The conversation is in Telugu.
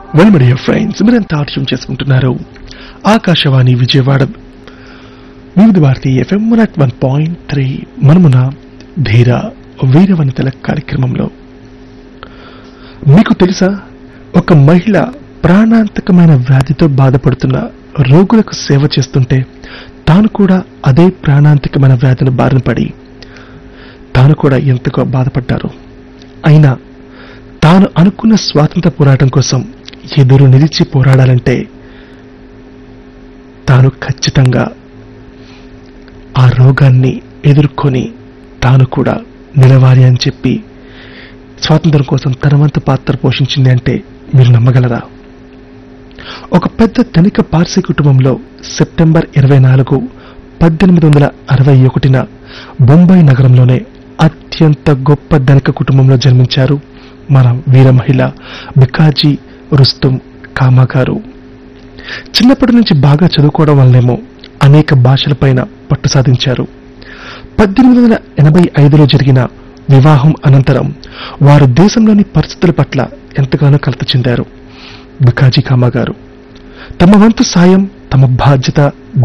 వెల్ మై డియర్ ఫ్రెండ్స్ మీరంతా ఆటం చేసుకుంటున్నారు Akashvani Vijayawada Vividh Bharati FM one nought one point three మనమున ధీర వీరవనితల కార్యక్రమంలో మీకు తెలుసా ఒక మహిళ ప్రాణాంతకమైన వ్యాధితో బాధపడుతున్న రోగులకు సేవ చేస్తుంటే తాను కూడా అదే ప్రాణాంతకమైన వ్యాధిని బారిన పడి తాను కూడా ఎంతగా బాధపడ్డారు అయినా తాను అనుకున్న స్వాతంత్ర పోరాటం కోసం ఎదురు నిలిచి పోరాడాలంటే తాను ఖచ్చితంగా ఆ రోగాన్ని ఎదుర్కొని తాను కూడా నిలవాలి అని చెప్పి స్వాతంత్రం కోసం తన వంతు పాత్ర పోషించింది అంటే మీరు నమ్మగలరా ఒక పెద్ద ధనిక పార్సీ కుటుంబంలో సెప్టెంబర్ ఇరవై నాలుగు పద్దెనిమిది వందల అరవై ఒకటిన బొంబాయి నగరంలోనే అత్యంత గొప్ప ధనిక కుటుంబంలో జన్మించారు మన వీర మహిళ బికాజీ రుస్తుం కామా గారు చిన్నప్పటి నుంచి బాగా చదువుకోవడం వల్లనేమో అనేక భాషలపైన పట్టు సాధించారు పద్దెనిమిది వందల ఎనభై ఐదులో జరిగిన వివాహం అనంతరం వారు దేశంలోని పరిస్థితుల పట్ల ఎంతగానో కలత చెందారు బికాజీ కామా గారు తమ వంతు సాయం తమ బాధ్యత